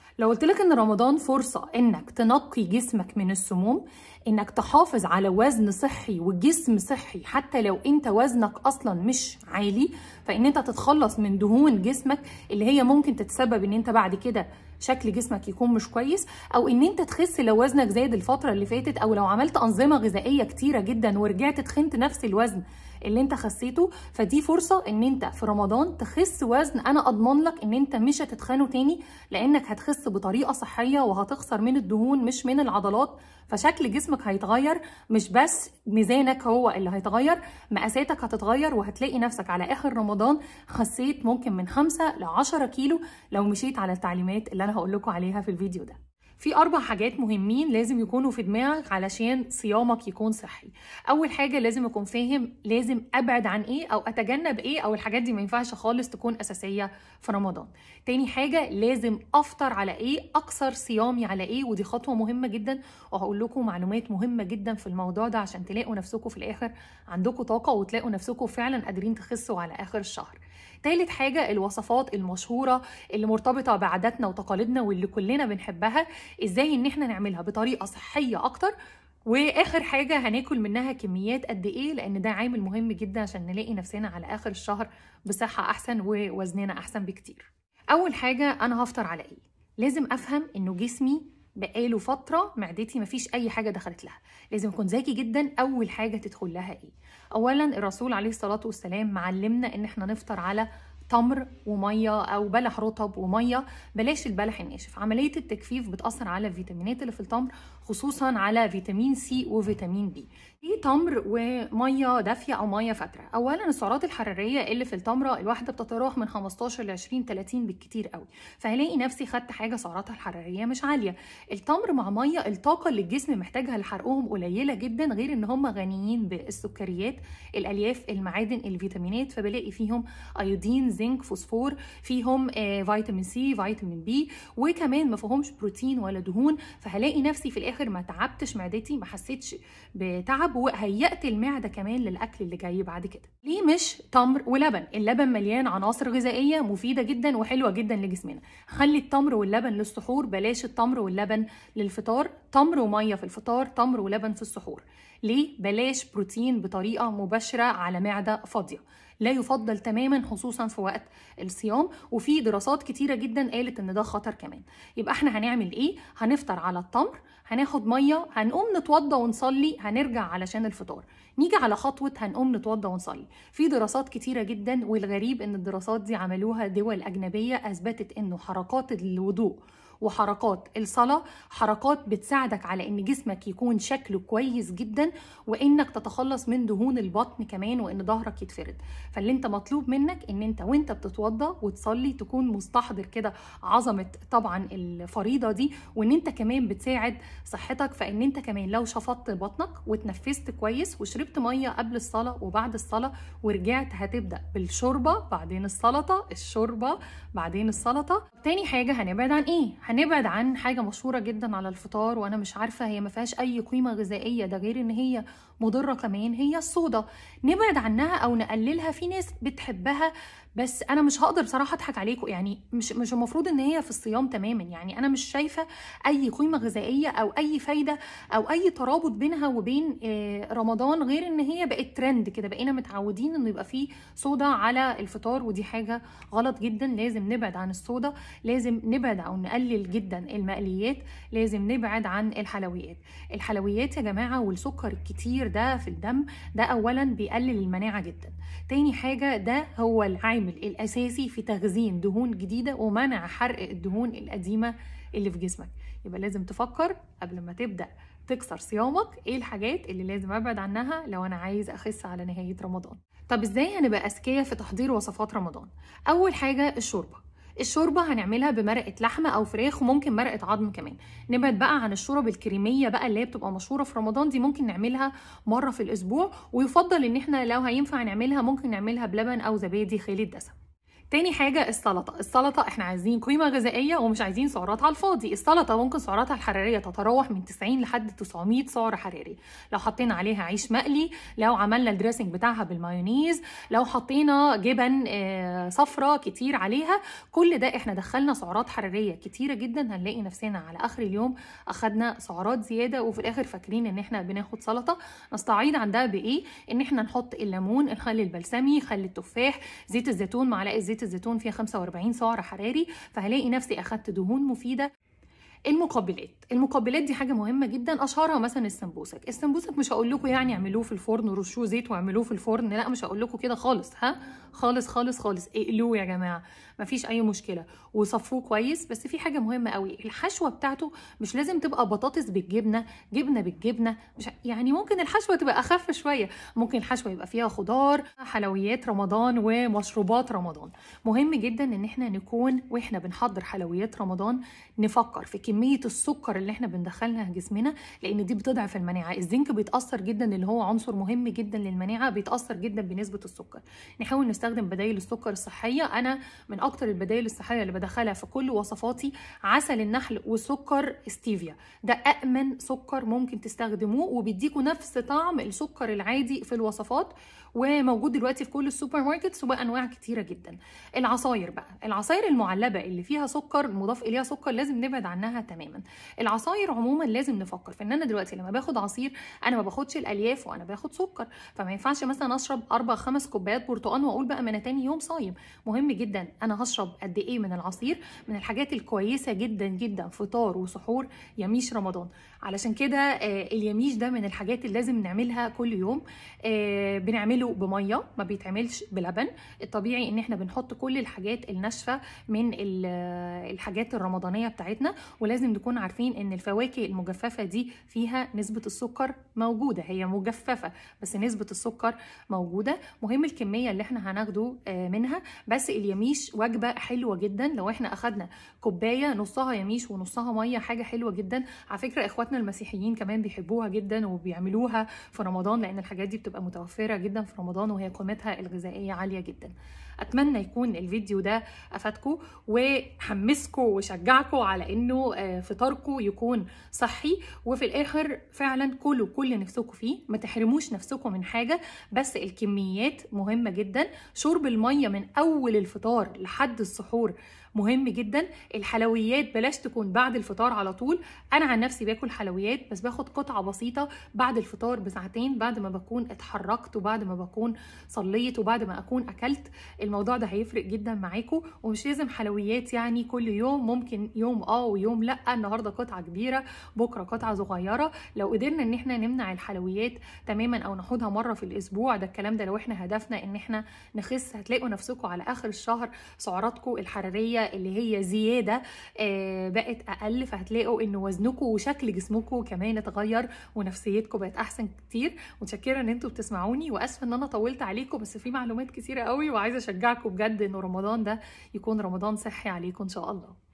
لو قلت لك ان رمضان فرصة انك تنقي جسمك من السموم انك تحافظ على وزن صحي وجسم صحي حتى لو انت وزنك اصلا مش عالي فان انت تتخلص من دهون جسمك اللي هي ممكن تتسبب ان انت بعد كده شكل جسمك يكون مش كويس او ان انت تخس لو وزنك زاد الفترة اللي فاتت او لو عملت انظمة غذائية كتيرة جدا ورجعت تخنت نفس الوزن اللي انت خسيته فدي فرصه ان انت في رمضان تخس وزن انا اضمن لك ان انت مش هتتخانه تاني لانك هتخس بطريقه صحيه وهتخسر من الدهون مش من العضلات فشكل جسمك هيتغير مش بس ميزانك هو اللي هيتغير مقاساتك هتتغير وهتلاقي نفسك على اخر رمضان خسيت ممكن من 5 ل 10 كيلو لو مشيت على التعليمات اللي انا هقول لكم عليها في الفيديو ده في اربع حاجات مهمين لازم يكونوا في دماغك علشان صيامك يكون صحي اول حاجه لازم اكون فاهم لازم ابعد عن ايه او اتجنب ايه او الحاجات دي ما ينفعش خالص تكون اساسيه في رمضان تاني حاجه لازم افطر على ايه اكثر صيامي على ايه ودي خطوه مهمه جدا وهقول لكم معلومات مهمه جدا في الموضوع ده عشان تلاقوا نفسكم في الاخر عندكم طاقه وتلاقوا نفسكم فعلا قادرين تخسوا على اخر الشهر تالت حاجة الوصفات المشهورة اللي مرتبطة بعاداتنا وتقاليدنا واللي كلنا بنحبها ازاي ان احنا نعملها بطريقة صحية اكتر واخر حاجة هناكل منها كميات قد ايه لان ده عامل مهم جدا عشان نلاقي نفسنا على اخر الشهر بصحة احسن ووزننا احسن بكتير اول حاجة انا هفطر على ايه لازم افهم انه جسمي بقاله فترة معدتي مفيش أي حاجة دخلت لها لازم أكون ذكي جدا أول حاجة تدخل لها إيه أولا الرسول عليه الصلاة والسلام معلمنا إن إحنا نفطر على تمر وميه او بلح رطب وميه بلاش البلح الناشف عمليه التجفيف بتاثر على الفيتامينات اللي في التمر خصوصا على فيتامين سي وفيتامين بي في تمر وميه دافيه او ميه فتره اولا السعرات الحراريه اللي في التمره الواحده بتتراوح من 15 ل 20 30 بالكتير قوي فهلاقي نفسي خدت حاجه سعراتها الحراريه مش عاليه التمر مع ميه الطاقه اللي الجسم محتاجها لحرقهم قليله جدا غير ان هم غنيين بالسكريات الالياف المعادن الفيتامينات فبلاقي فيهم ايودين زنك فوسفور فيهم آه فيتامين سي فيتامين بي وكمان ما فيهمش بروتين ولا دهون فهلاقي نفسي في الاخر ما تعبتش معدتي ما حسيتش بتعب وهيأت المعده كمان للاكل اللي جاي بعد كده ليه مش تمر ولبن اللبن مليان عناصر غذائيه مفيده جدا وحلوه جدا لجسمنا خلي التمر واللبن للسحور بلاش التمر واللبن للفطار تمر وميه في الفطار تمر ولبن في السحور ليه بلاش بروتين بطريقه مباشره على معده فاضيه لا يفضل تماما خصوصا في وقت الصيام وفي دراسات كتيره جدا قالت ان ده خطر كمان يبقى احنا هنعمل ايه هنفطر على التمر هناخد ميه هنقوم نتوضى ونصلي هنرجع علشان الفطار نيجي على خطوه هنقوم نتوضى ونصلي في دراسات كتيره جدا والغريب ان الدراسات دي عملوها دول اجنبيه اثبتت انه حركات الوضوء وحركات الصلاة حركات بتساعدك على ان جسمك يكون شكله كويس جدا وانك تتخلص من دهون البطن كمان وان ظهرك يتفرد فاللي انت مطلوب منك ان انت وانت بتتوضى وتصلي تكون مستحضر كده عظمة طبعا الفريضة دي وان انت كمان بتساعد صحتك فان انت كمان لو شفطت بطنك وتنفست كويس وشربت مية قبل الصلاة وبعد الصلاة ورجعت هتبدأ بالشوربة بعدين السلطة الشوربة بعدين السلطة تاني حاجة هنبعد عن ايه هنبعد عن حاجة مشهورة جدا على الفطار وانا مش عارفة هي ما فيهاش اي قيمة غذائية ده غير ان هي مضرة كمان هي الصودا نبعد عنها او نقللها في ناس بتحبها بس انا مش هقدر بصراحه اضحك عليكم يعني مش مش المفروض ان هي في الصيام تماما يعني انا مش شايفه اي قيمه غذائيه او اي فايده او اي ترابط بينها وبين رمضان غير ان هي بقت ترند كده بقينا متعودين انه يبقى فيه صودا على الفطار ودي حاجه غلط جدا لازم نبعد عن الصودا لازم نبعد او نقلل جدا المقليات لازم نبعد عن الحلويات الحلويات يا جماعه والسكر الكتير ده في الدم ده اولا بيقلل المناعه جدا تاني حاجه ده هو العامل الاساسي في تخزين دهون جديده ومنع حرق الدهون القديمه اللي في جسمك يبقى لازم تفكر قبل ما تبدا تكسر صيامك ايه الحاجات اللي لازم ابعد عنها لو انا عايز اخس على نهايه رمضان طب ازاي هنبقى اذكياء في تحضير وصفات رمضان اول حاجه الشوربه الشوربة هنعملها بمرقة لحمة أو فراخ وممكن مرقة عظم كمان نبعد بقى عن الشورب الكريمية بقى اللي هي بتبقى مشهورة في رمضان دي ممكن نعملها مرة في الأسبوع ويفضل إن احنا لو هينفع نعملها ممكن نعملها بلبن أو زبادي خالي الدسم تاني حاجة السلطة السلطة احنا عايزين قيمة غذائية ومش عايزين سعرات على الفاضي السلطة ممكن سعراتها الحرارية تتراوح من 90 لحد 900 سعر حراري لو حطينا عليها عيش مقلي لو عملنا الدريسنج بتاعها بالمايونيز لو حطينا جبن آه، صفرة كتير عليها كل ده احنا دخلنا سعرات حرارية كتيرة جدا هنلاقي نفسنا على اخر اليوم اخدنا سعرات زيادة وفي الاخر فاكرين ان احنا بناخد سلطة نستعيد عن ده بايه ان احنا نحط الليمون الخل البلسمي خل التفاح زيت الزيتون معلقة زيت الزيتون فيها 45 سعر حراري فهلاقي نفسي اخدت دهون مفيدة المقبلات المقبلات دي حاجه مهمه جدا اشهرها مثلا السمبوسك السمبوسك مش هقول لكم يعني اعملوه في الفرن ورشوه زيت واعملوه في الفرن لا مش هقول لكم كده خالص ها خالص خالص خالص اقلوه يا جماعه مفيش اي مشكله وصفوه كويس بس في حاجه مهمه قوي الحشوه بتاعته مش لازم تبقى بطاطس بالجبنه جبنه بالجبنه مش يعني ممكن الحشوه تبقى اخف شويه ممكن الحشوه يبقى فيها خضار حلويات رمضان ومشروبات رمضان مهم جدا ان احنا نكون واحنا بنحضر حلويات رمضان نفكر في كميه السكر اللي احنا بندخلها جسمنا لان دي بتضعف المناعه الزنك بيتاثر جدا اللي هو عنصر مهم جدا للمناعه بيتاثر جدا بنسبه السكر نحاول نستخدم بدائل السكر الصحيه انا من اكتر البدائل الصحيه اللي بدخلها في كل وصفاتي عسل النحل وسكر ستيفيا ده امن سكر ممكن تستخدموه وبيديكوا نفس طعم السكر العادي في الوصفات وموجود دلوقتي في كل السوبر ماركتس وبانواع كتيره جدا العصاير بقى العصاير المعلبه اللي فيها سكر مضاف اليها سكر لازم نبعد عنها تماما العصاير عموما لازم نفكر في ان انا دلوقتي لما باخد عصير انا ما باخدش الالياف وانا باخد سكر فما ينفعش مثلا اشرب اربع خمس كوبايات برتقال واقول بقى ما انا تاني يوم صايم مهم جدا انا هشرب قد ايه من العصير من الحاجات الكويسه جدا جدا فطار وسحور يميش رمضان علشان كده آه، اليميش ده من الحاجات اللي لازم نعملها كل يوم آه، بنعمله بميه ما بيتعملش بلبن الطبيعي ان احنا بنحط كل الحاجات الناشفه من ال- الحاجات الرمضانيه بتاعتنا ولازم نكون عارفين ان الفواكه المجففه دي فيها نسبه السكر موجوده هي مجففه بس نسبه السكر موجوده مهم الكميه اللي احنا هناخده آه، منها بس اليميش وجبه حلوه جدا لو احنا اخدنا كوبايه نصها يميش ونصها ميه حاجه حلوه جدا على فكره اخواتنا المسيحيين كمان بيحبوها جدا وبيعملوها في رمضان لان الحاجات دي بتبقى متوفره جدا في رمضان وهي قيمتها الغذائيه عاليه جدا اتمنى يكون الفيديو ده افادكم وحمسكم وشجعكم على انه آه، فطاركم يكون صحي وفي الاخر فعلا كلوا كل نفسكم فيه ما تحرموش نفسكم من حاجه بس الكميات مهمه جدا شرب الميه من اول الفطار لحد السحور مهم جدا الحلويات بلاش تكون بعد الفطار على طول انا عن نفسي باكل حلويات بس باخد قطعه بسيطه بعد الفطار بساعتين بعد ما بكون اتحركت وبعد ما بكون صليت وبعد ما اكون اكلت الموضوع ده هيفرق جدا معاكم ومش لازم حلويات يعني كل يوم ممكن يوم اه ويوم لا النهارده قطعه كبيره بكره قطعه صغيره لو قدرنا ان احنا نمنع الحلويات تماما او ناخدها مره في الاسبوع ده الكلام ده لو احنا هدفنا ان احنا نخس هتلاقوا نفسكم على اخر الشهر سعراتكم الحراريه اللي هي زياده آه، بقت اقل فهتلاقوا ان وزنكم وشكل جسمكم كمان اتغير ونفسيتكم بقت احسن كتير متشكره ان انتوا بتسمعوني واسفه ان انا طولت عليكم بس في معلومات كتيره قوي وعايزه اشجعكم بجد ان رمضان ده يكون رمضان صحي عليكم ان شاء الله